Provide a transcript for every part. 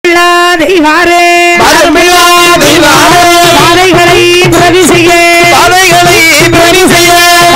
தெய்வாரே மரமில்லா தெய்வாரே பாதைகளை பிரதி செய்ய பாதைகளை பிரதி செய்ய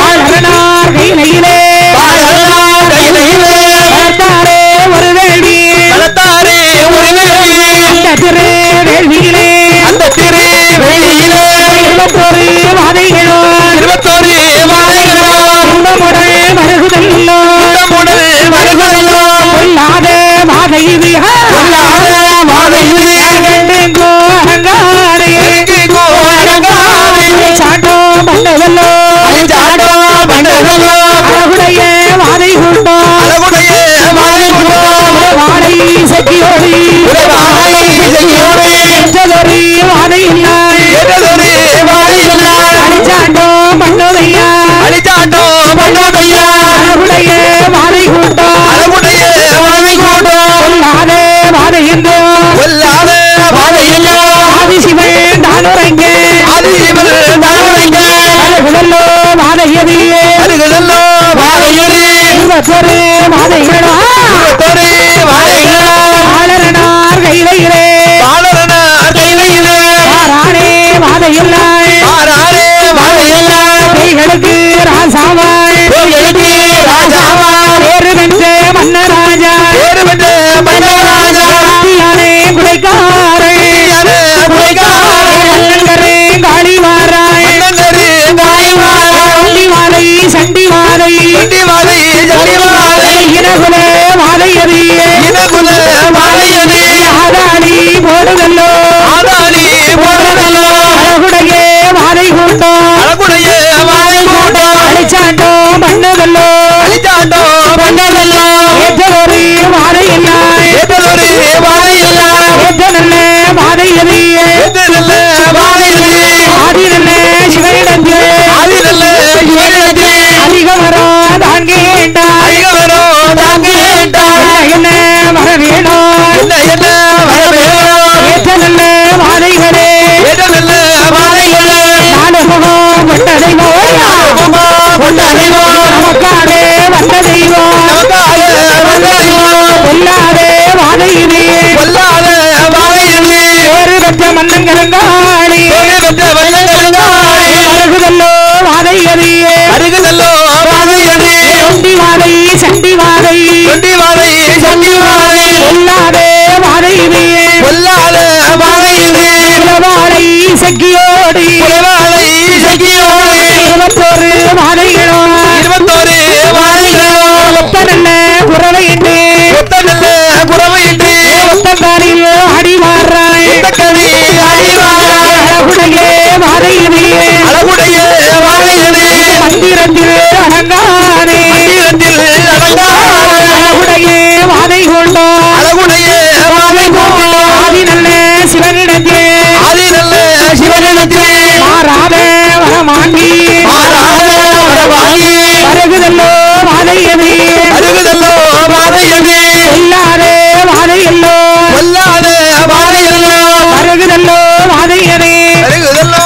பாடனார் கையிலே பாடலார் கையிலே பார்த்தாரே ஒரு வேள்வி வளர்த்தாரே ஒரு வேலி அந்த திரு வேள்வியிலே அந்த திரு வெளியிலே இருபத்தோரு வாதைகளோ இருபத்தோரு மாலைகளோ குடும்பமுடன் வருகுதல்லோ கூட்டமுடல் வருகிறதோ கொல்லாத வாதை கொல்லாத வாதையிலே எங்கெங்கோ அலங்காரே எங்கெங்கோ அலங்காரே. சாட்டோ பண்ணதல்லோ அழிஞ்சாடோ மண்டலமோ அழகுடைய வாதை கொண்டோ அழகுடைய மாலைகளோ வாழை சக்கியோடி உறவாய் செய்யோரே என்றதொரு வாதை இல்லாய் ஏற்றதொரு மாலைகளால் அடிச்சாண்டோ பண்ணதையா அழிச்சாண்டோ மண்டலையா அழகுடைய வாதை கொண்டோ அழகுடைய மாலை கூட்டோ கொல்லாத வாதை என்றோ கொல்லாத மாலையிலோ ஆதிசிவன் தானுரைங்க அது இவர் தலைவரைங்க அழகுதல்லோ வாதையதியே அருகிலோ மாலையிலே இருபத்தொரு வாதைகளோ இருபத்தொரு மாலைகளோ ஆளரனார் கையிலே பாலரன கையிலே ஆறானே வாதையில்லாய் ஆறாரே மாலையெல்லாம் கைகளுக்கு ராசாவாய் கோயிலுக்கு ராஜாவா வேறு வென்ற மன்னராஜா பேரு பெற்ற மன்னராஜா யானே குடைக்காரை யாரு புகைக்காரே கல்லங்கரே காளிவாராய் மன்னரு காயமாரா சண்டிவாதை சண்டிவாதை சண்டி மாலை சண்டி மாலை இனகுல வாதையதியே இனகுல மாலையனே ஆதாளி போடுதல்லோ ஆதாரி போடலோ அழகுடைய வாதை கொண்டோ அழகுடைய மாலை கூட்டோ அழிச்சாண்டோ பண்ணதல்லோ அழிச்சாண்டோ பண்ணலோ ஏற்றதொரு வாதை இல்லாய் ஏற்றதொரு மாலையெல்லாம் ஏற்ற நல்ல வாதையதியே ஏற்ற நல்ல மாலையனே ஆதி நல்ல சிவனிடத்திலே ஆதி நல்ல இவனிடத்தே அதிகமரோ தான் கேட்டாய் ஐயவரோ தாங்கேண்டார் என்ன வர வேணும் என்ன என்ன வரவேணோ ஏற்ற நல்ல வாதைகளே ஏற்ற நல்ல மாலைகளே நாடகம் கொண்ட தெய்வம் கொண்ட தெய்வம் நமக்காக வந்த தெய்வம் நமக்காக வந்த தெய்வம் கொல்லாதே வாதையிலே கொல்லாத மாலையனே வேறு பெற்ற மன்னங்கரங்காளி பேரு பெற்ற வல்லங்கருங்காளி அழகுதல்லோ வாதையதியே அருகுதல்லோ மாலையனே சண்டி வாதை சண்டி வாதை தொண்டி மாலை சண்டி மாலை கொல்லாதே வாதையிலே கொல்லாத மாலையனே வாழை சக்கியோடி புலவாலை சகியோடு இருபத்தோரு வாதைகளோ இருபத்தோரு மாலைகளோ ஒத்த நல்ல குறவையின்றி ஒத்த நல்ல குறவையின்றி ஒத்தக்காரில் அடி மாறாய் ஒத்தக்கவி அறிவாரா அழகுடைய வாதையிலே அழகுடைய மாலையனே மந்திரத்தில் அடங்கானே மந்திரத்தில் அடங்காத அழகுடைய வாதை கொண்டோ அழகுடைய மாலை கூட்டோ ஆதி நல்ல சிவனிடத்திலே ஆதி நல்ல சிவனிடத்திலே மாறாத வரமாண்டி மாறாத வரவாகி வருகுதல்லோ வாதையது அருகுதல்லோ மாலையனே இல்லாதே வாதையல்லோ கொல்லாத மாலையனோ வருகுதல்லோ வாதையது அருகுதல்லோ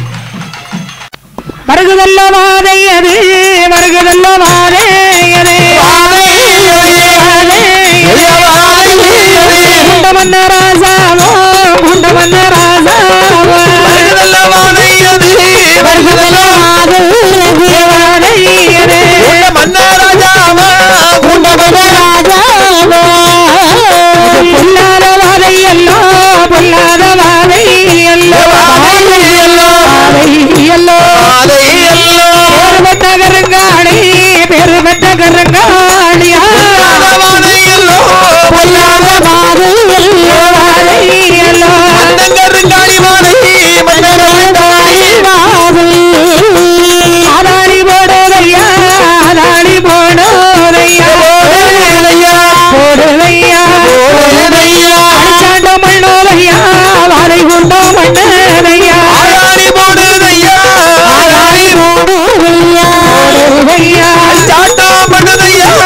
வருகுதல்லோ வாதையது வருகுதல்லோ வாதையது குண்ட மன்ன ராசாவோ குண்ட மன்ன ராசாவோ வருகுதல்லோ மாலையது வருகுதல்லோ வாதையது உள்ள மன்னராஜாவா குண்ட மன்னராஜாவா பொல்லாத வாதையல்லோ பொல்லாத வாதையல்லோ வாதையல்லோ. வாதையல்லோ மாலையல்லோ பெருமட்ட கருங்காளி பெருமட்ட கருங்காளியா மாலையல்லோ பொல்லாத வாதையல்லோ வாதையல்லோ மன்னங்கருங்காளி மாலை மன்னராஜாவி ஆதாரி போடுதையா ஆதாரி போடுதையா போடுதையா அடிச்சாண்டோ மண்ணோதையா வாதை கொண்டோ மண்ணதையா ஆராடி போடுதையா ஆராடி போடுதையா சாட்டா பண்ணுதையா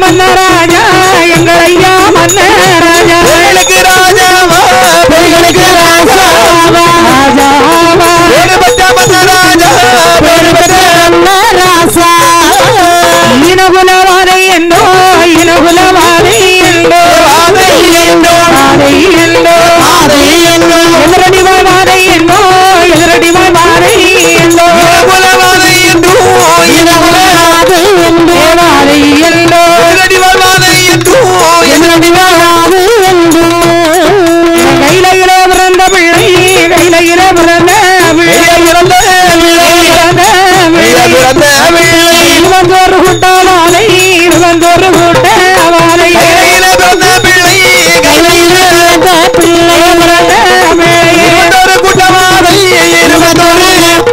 மன்னராஜா எங்கள் ஐயா மன்னராஜா கோயிலுக்கு ராஜாவா பெண்களுக்கு ராஜாவா ராஜாவா பேரு பெற்ற மன்னராஜா பேரு பெற்ற ராசா இனகுலவாதை என்றோ இனகுலவாதை என்றோ வாதை என்றோ வாதை என்றோ வாதை என்றோ எதிரடிவாய் வாதை என்றோ எதிரடிவாய் வாதை என்றோ குலவாதை என்றோ இனகுலவாதை என்றோ வாதை என்றோ எதிரடிவார் வாதை என்றோ எதிரடிவாய் வாதை என்றோ கைலையிலே பிறந்த பிள்ளை கைலையிலே பிறந்த பிள்ளை இறந்த பிறந்த பிள்ளை பிறந்த பிள்ளை இருபத்தோரு கூட்டவாலை இருபத்தோரு கூட்டவாலை கையில பிறந்த பிள்ளை கையில பிள்ளை பிறந்த பிள்ளை இருபத்தொரு கூட்டமாதை இருபத்தொரு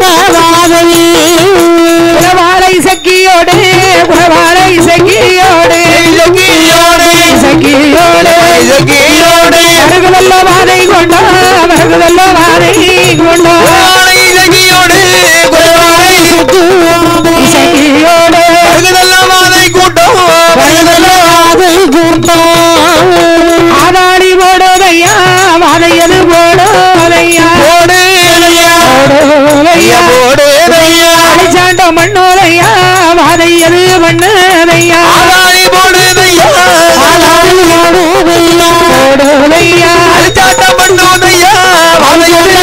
குலவாலை சக்கியோடு குலவாலை சக்கியோடு இலக்கியோடு சக்கியோடு இலக்கியோடு வருகுதல்ல வாதை கொண்டோ வருகுதல்ல வாதை கொண்டோ குலவானை இலக்கியோடு குலவானை சக்கியோடு வருகுதெல்லாம் வாதை கூட்டம் வருகுதெல்லாம் ஆதாடி போடுதையா வாதையது போடுதையா போடு ஐயா போடுதையா போடு ஐயா அடிச்சாண்ட மண்ணோதையா வாதையது மண்ணுதையா ஆதாரி போடு ஐயா போடுதையா அரிச்சாட்டம் பண்ணுவது ஐயா வாதையது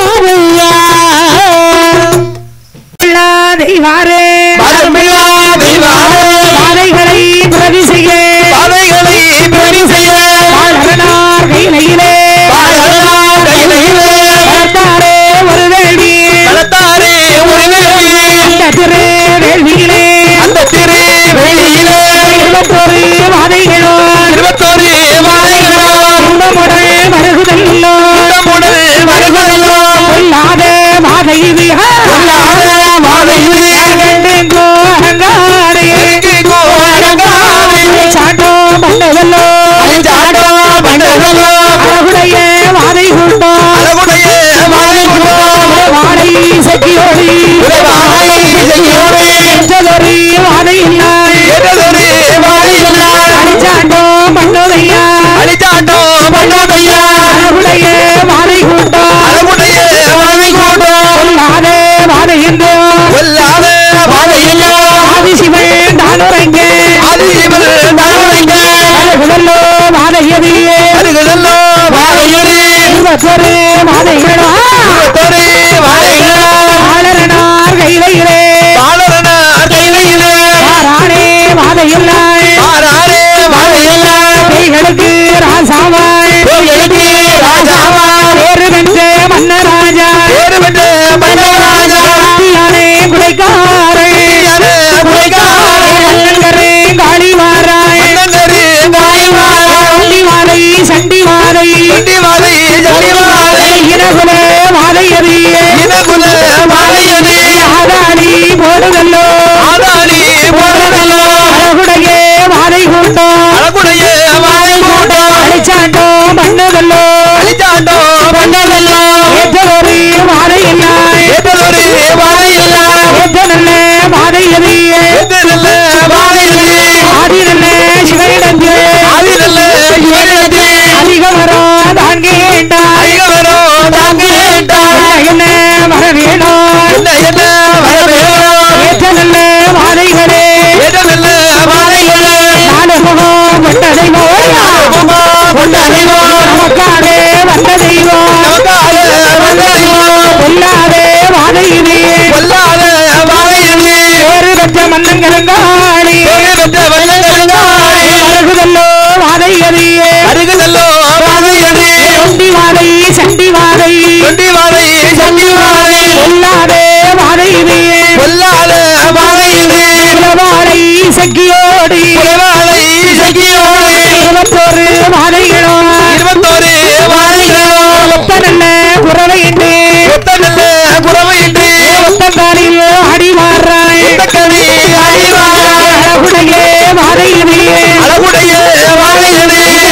தெய்வாரே பாதமில்லா தெய்வாரே வாதைகளை பிரதி செய்ய பாதைகளை பெரி செய்ய பாலகனார் கையிலே பாதகனார் கையிலே வளர்த்தாரே ஒரு வேள்வி வளர்த்தாரே ஒரு வேலி அந்த திரு வேள்வியிலே அந்த திரு வெளியிலே இருபத்தொரு வாதைகளோ இருபத்தோரு வாதைகளோ இன்பமுடன் வருகுதல்லோ கூட்டமுடன் வருகிறதோ கொல்லாத வாதை விகா கொல்லாத வாதை விகா. கண்டெங்கோ அலங்காரே எங்கெங்கோ அடங்காதே. சாட்டோ பண்ணதல்லோ அஞ்சாடோ பண்டதலோ அழகுடைய வாதை கொண்டோ அழகுடைய வாதை கொண்டோ வாடை சக்தியோடி உறவாய் செய்யோரே என்றதொரு வாதை இல்லாய் ஏற்றதொரு வாதைகளால் அடிச்சாண்டோ பண்ணதையா அடிச்சாட்டோ பண்ணதையா அழகுடைய வாதை கொண்டோ அழகுடைய வாதை கொண்டோ கொல்லாத வாதை என்றோ கொல்லாத வாதையில்லோ ஆதிசிவன் தானுரைங்க ஆதிசிவன் தானுரைங்க அழகுதல்லோ வாதையதியே அருகுதல்லோ வாதையொரு இருபத்தொரு வாதைகளோ இருபத்தொரு வாதைகளோ ஆளரனார் கையிலே பாலரனார் கையிலே ஆறானே வாதையில்லாய் ஆறாரே வாதையெல்லாம் கைகளுக்கு ராசாவாய் கோயிலுக்கு ராஜாவா வேறு வென்ற மன்னராஜா பேரு பெற்ற மன்னராஜா யானே குலைக்காரை யாரே குலைக்காரே கண்ணங்கரே காளிவாராய் மன்னங்கரு காய்வாரா சண்டிவாதை சண்டிவாதை கொண்டிவாதை ஜலிவாதை இனகுல வாதையதியே இனகுல வாதையது ஆதாடி போடுதல்லோ ஆதாரி போறதல்லோ அழகுடைய வாதை கொண்டோ அழகுடைய வாதை கொண்டோ அடிச்சாண்டோ மன்னதல்லோ அழிச்சாண்டோ பண்ணதல்லோ ஏற்றதொரு வாதையில்லாய் ஏற்றதொரு வாதையெல்லாம் ஏற்ற நல்ல வாதையதியே ஏற்ற நல்ல வாதையது ஆதி நல்ல சிவனிடந்தே ஆதி நல்ல இவரிடத்தே அதிகமரோ தான் கேட்டாய் ஐயவரோ தாங்க வேண்டாம் என்ன வர வேணும் என்ன என்ன வரவேணோ ஏற்ற நல்ல வாதைகளே ஏற்ற நல்ல வாதைகளே நாடு முகம் கொண்ட தெய்வம் கொண்டாடினோ நமக்காக வந்த தெய்வம் நமக்காக வந்த தெய்வம் கொல்லாதே வாதையிலே கொல்லாத வாதையது வேறு பெற்ற மன்னங்களுங்காளி பேரு பெற்ற வல்லங்கருங்காய் அழகுதல்லோ வாதையதியே அருகுதல்லோ வாதையது ஒண்டி வாதை சண்டி வாதை கொண்டி வாதை சண்டி வாதை கொல்லாதே வாதையிலே கொல்லாத வாதையது வாழை சக்கியோடி குறைவாதை சகியோடு இருபத்தோரு வாதைகளோ இருபத்தோரு வாதைகளோ ஒத்த நல்ல குறவை என்று ஒத்த நல்ல குறவையிட்டு ஒத்தக்காலில் அடி மாறாய் ஒத்தக்கடி அறிவார் அழகுடைய வாதையிலே அழகுடைய வாதைகளே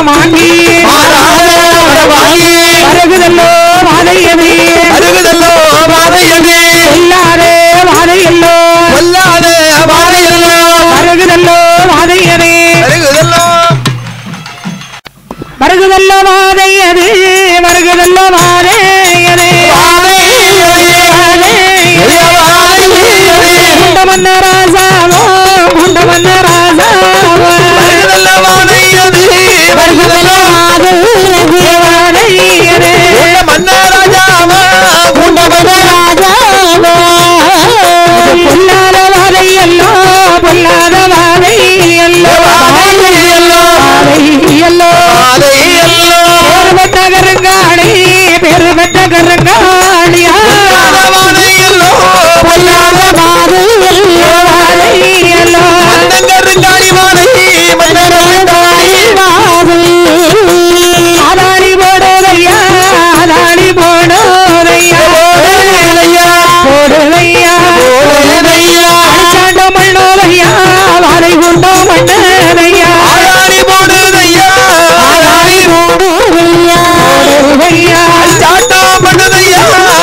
மாண்டி மாறாத வரவாகி வருகுதல்லோ வாதையது அருகுதல்லோ பாதையது இல்லாதே வாதையல்லோ கொல்லாத பாதையல்லோ வருகுதல்லோ வாதையது அருகுதல்லோ வருகுதல்லோ வாதையது வருகுதல்லோ வாதையது குண்ட மன்ன ராசாவோ குண்ட மன்ன ராசாவோ அருகுதல்லோ பாதையது வருகுதல்லோ வாதையது வாதையது உள்ள மன்னராஜாவா குண்டமன பொல்லாத வாதையல்லோ பொல்லாத வாதையல்லோ வாதையல்லோ வாதையல்லோ பாதையல்லோ பெருமட்ட கருங்காளி பெருமட்ட கருங்காளியா பாதையல்லோ பொல்லாத வாதையல்லோ வாதையல்லோ மன்னங்கருங்காளி பாதை மன்னரங்காளி ஆதாளி போடுதையா ஆதாளி போடுதையா போடுதையா அடிச்சாண்ட மண்ணோதையா வாழை குண்டோ மண்ணதையா ஆளாளி போடுதையா ஆளாளி போடுதையா சாட்டா பண்ணுதையா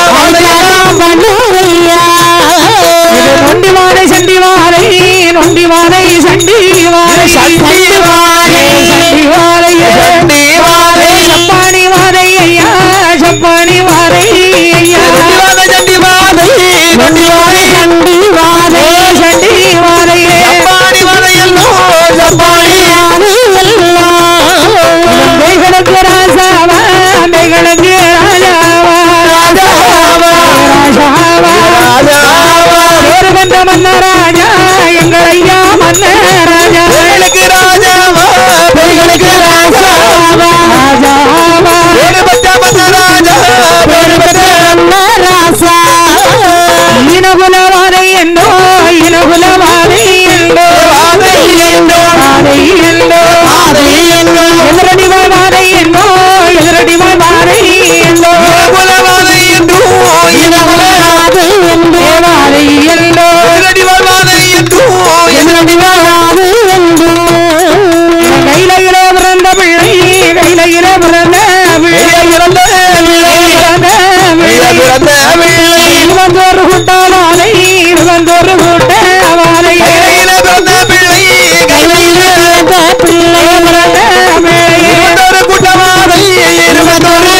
இது நொண்டி வாழை சண்டி வாழை நொண்டி வாழை சண்டி வாழை சண்டி வாழை. சண்டி வாழை சண்டி வாழை. சப்பானி வாழை ஐயா சப்பானி வாழை ஐயா சண்டி சண்டி பாதை நொண்டி வாழை சண்டி வாழை சண்டி வாழை சப்பாடி வாழையல்லோ சப்பாடி மேகனுக்கு ராசாவா மேகனுக்கு ராஜாவா ராஜாவா. ராஜாவா ராஜாவா. பேரு வந்த மன்னராஜா எங்கள் ஐயா மன்னராஜா பெண்களுக்கு ராஜாவா பெண்களுக்கு ராஜாவா ராஜாவா பேருபட்ட மன்னராஜா பேருபட்ட இனகுலவாதை என்னோ இனகுலவாதை என்னோ வாதை என்றோ வாதை என்னோ வாதை என்றோ எதிரடி வாதை என்னோ எதிரடி வாதை என்னோ இனகுலவாதை என்றோ இனகுலவாதை என்றோ வாதை என்னோ எதிரடி வாழ்வாதை என்றோ எதிரடி வாழ்வாதை என்றோ கைலையில பிறந்த பிள்ளை கைலையில பிறந்த பிள்ளை பிறந்த பிள்ளை பிறந்த பிள்ளை பிறந்த பிள்ளை இருபந்தோரு கூட்டாவாலை இருபந்தோரு கூட்டாவாலை கையில பிறந்த பிள்ளை கையில பிறந்த பிள்ளை பிறந்த பிள்ளை இருபத்தொரு கூட்டமாதை இருபத்தொரு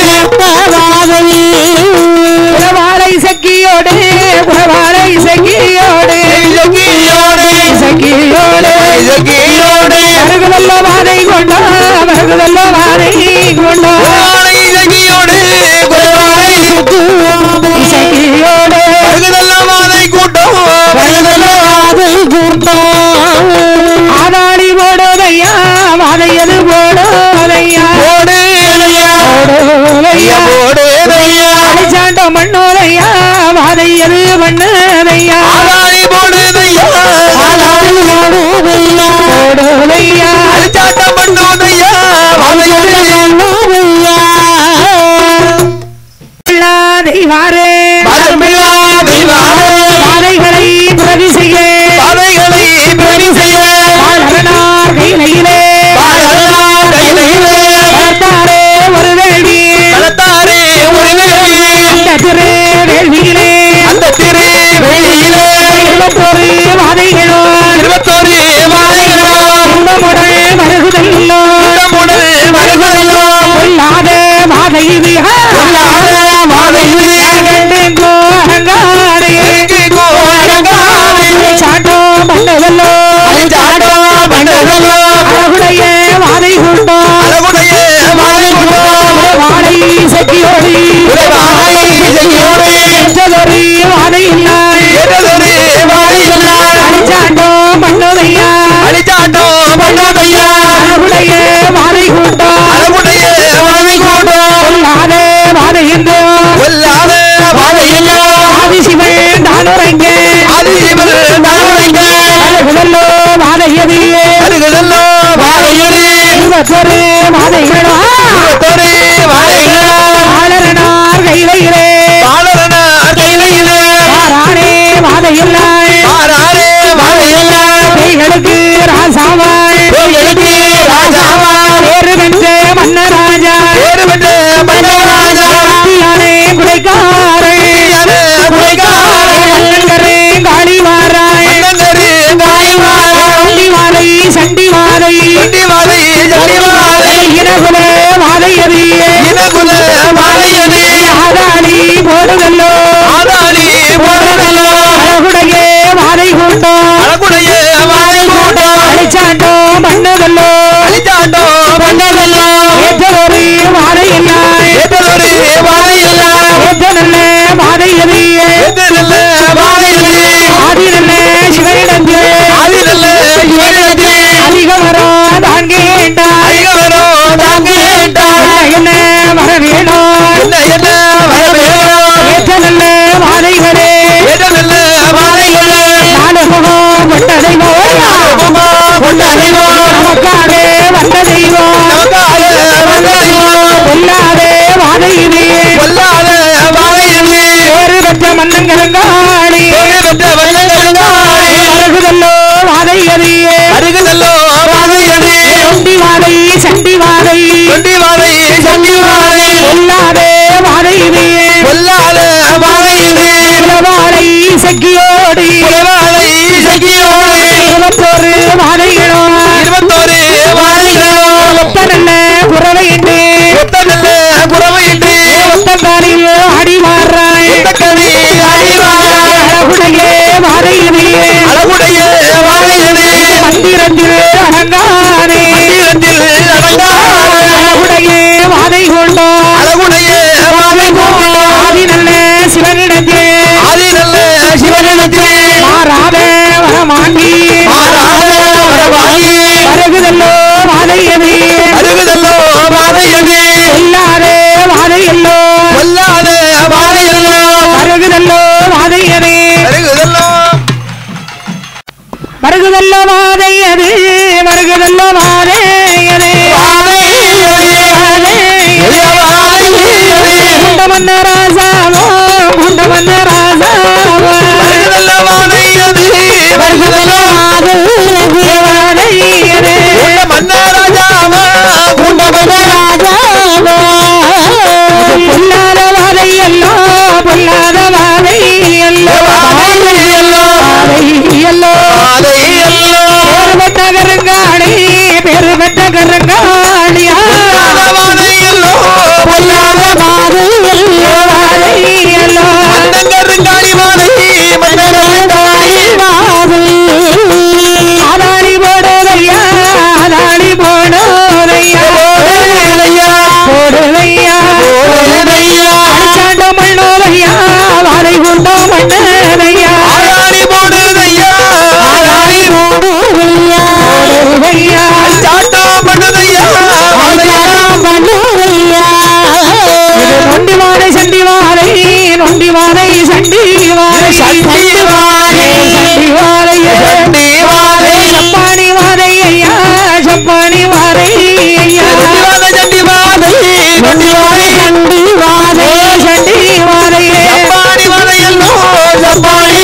புறவாலை சக்கியோடு புறவாலை சக்கியோடு இசக்கியோடு சக்கியோடு இசக்கியோடு வருகுதல்ல வாதை கொண்டோ வருகுதல்ல வாதை கொண்டோ குரவானை இசக்கியோடு குரவானை சக்கியோடு வருகுதெல்லாம் வாதை கூட்டம் வருகுதெல்லாம் வாதை கூட்டம் ஆதாளி போடுதையா வாதையது போடுதையா போடு ஐயா போடுதையா போடு ஐயா அடிச்சாண்ட மண்ணோதையா வாதையது மண்ணுதையா ஆளாளி போடு ஐயா ஆளாளி போடு ஐயா போடுதையா அரிச்சாட்டம் பண்ணுதையா இல்லாதை வாரே பாதைகளை பிரதி செய்ய பாதைகளை பிரதி செய்ய பாலகனார் கையிலே பார்த்தாரே ஒரு வேள்வி பலத்தாரே ஒரு வேலி அந்த திரு வேள்வியிலே அந்த திரு வெளியிலே இருபத்தொரு வாதைகளோ இருபத்தோரு வாழைகளோ கும்பமுடல் வருகுதல்லோ முதல் வருகிறதோ கொல்லாத வாதை கொல்லாத வாதை கருங்காளி பெற்ற வல்லங்காளி அருகுதல்லோ வாதையதியே அருகுதல்லோ வாதையது நொண்டி வாதை சண்டி வாதை கொண்டி வாதை சண்டி வாதை சொல்லாதே வாதையிலே கொல்லாத வாதையது வாழை சக்கியோடி வாதை சகியோடு இருபத்தோரு வாதைகளோ இருபத்தோரு வாதைகளோ ஒத்த நல்ல குறவை என்று ஒத்தனல்ல குறவையின்றி ஒத்தங்காலில் அடி மாறாய் ஒத்தக்கவி அறிவார் அழகுடைய வாதையிலே அழகுடைய வாதையது மந்திரத்தில் அடங்கானே மந்திரத்தில் அடங்காத அழகுடைய வாதை கொண்டோ அழகுடைய வாதை போல ஆதி நல்ல சிவனிடத்தே ஆதி நல்ல சிவனிடத்தில் மாறாத வரமாண்டி மாறாத வரவாகி வருகுதல்லோ வாதையது அருகுதல்லோ வாதையது சொல்லாதே வாதையல்லோ கொல்லாத வாதையல்லோ வருகுதல்லோ வாதையது அருகுதல்லோ வருகுதல்லோ வாதையது வருகுதல்லோ வாதையது குண்டமன்ன ராசாவோ குண்டமன்ன ராசாவோ அருகுதல்லோ வாதையது வருகுதல்லோ வாதையது உண்ட மன்னராஜாவா உண்ட மன்னராஜாவா பொல்லாத வாதையல்லோ பொல்லாத வாதையல்லோ வாதையல்லோ வாதையல்லோ வாதையல்லோ பெருபட்ட கருங்காளி பெருபட்ட கருங்காளியா வாதையல்லோ பொல்லாத வாதையல்லோ வாதையல்லோ மன்னங்கருங்காளி வாதை மன்னங்கருங்காளி ஆதாளி போடுதையா ஆதாளி போடுதையா போடுதையா அடிச்சாண்டோ மண்ணோதையா வாதை கொண்டோ மண்ணதையா ஆளாளி போடுதையா ஆளாளி போடுதையா சாட்டா பண்ணுதையா இது நொண்டி வாழை சண்டி வாழை நொண்டி வாழை சண்டி வாழை சண்டி வாழை. சண்டி வாழையே சண்டி வாழை. சப்பானி வாழை ஐயா சப்பானி வாழை ஐயா சண்டி வாதை சண்டி வாதை சண்டி வாழை சண்டி வாழையே சப்பாடி வாதையல்லோ சப்பாடி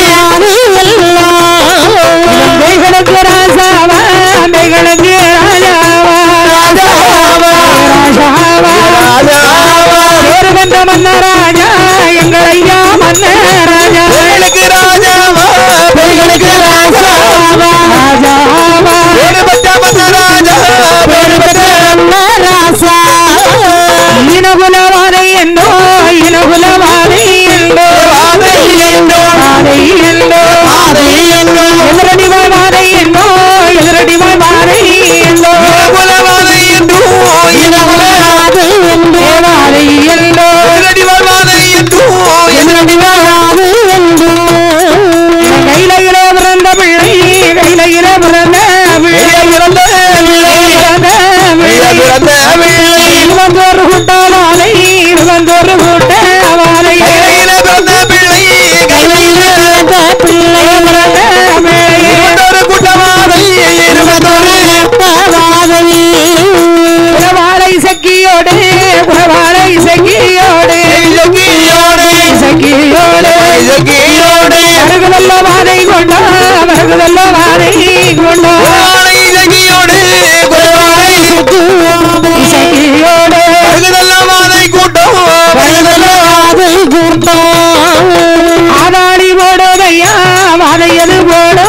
அம்பைகளுக்கு ராசாவா அம்பைகளுக்கு ராஜாவா ராஜாவா ராஜாவா ராஜாவா பேரு வந்த மன்னராஜா எங்கள் ஐயா மன்னராஜா பெண்களுக்கு ராஜாவா பெண்களுக்கு ராஜாவா ராஜாவா பேருபட்ட மன்னராஜா பேருபட்ட இனகுலவாதை என்றோ இனகுலவாதை என்றோ வாதை என்றோ வாதை என்றோ வாதை என்றோ எதிரடிவாய் வாதை என்றோ எதிரடிவாய் வாதை என்றோ இனகுலவாதை என்றோ இனகுலவாதை என்றோ வாதை என்றோ எதிரடிவார் வாதை என்றோ எதிரடிவார் வாதை என்றோ கைலையில பிறந்த பிள்ளை கைலையில பிறந்த பிள்ளை பிறந்த பிள்ளை பிறந்த பிள்ளை பிறந்த பிள்ளை இருபத்தோரு கூட்ட வாழை இருபத்தோரு கூட்ட வாழை கையில பிறந்த பிள்ளை கையில பிறந்த பிள்ளை பிறந்த பிள்ளை இருபத்தொரு கூட்டவாதை இருபத்தொரு குறவாழை சக்கியோடு குறவாழை சக்கியோடு இசக்கியோடு சக்கியோடு இசக்கியோடு மருகுதல்ல வாதை கொண்டோ மருகுதல்ல வாதை கொண்டோ குறவாளை இசக்கியோடு குறவாளை சக்கியோடு பழுகுதல்ல வாதை கூட்டம் பழுகுதல்ல வாதை கூட்டம் ஆதாளி போடுதையா வாதையது போடு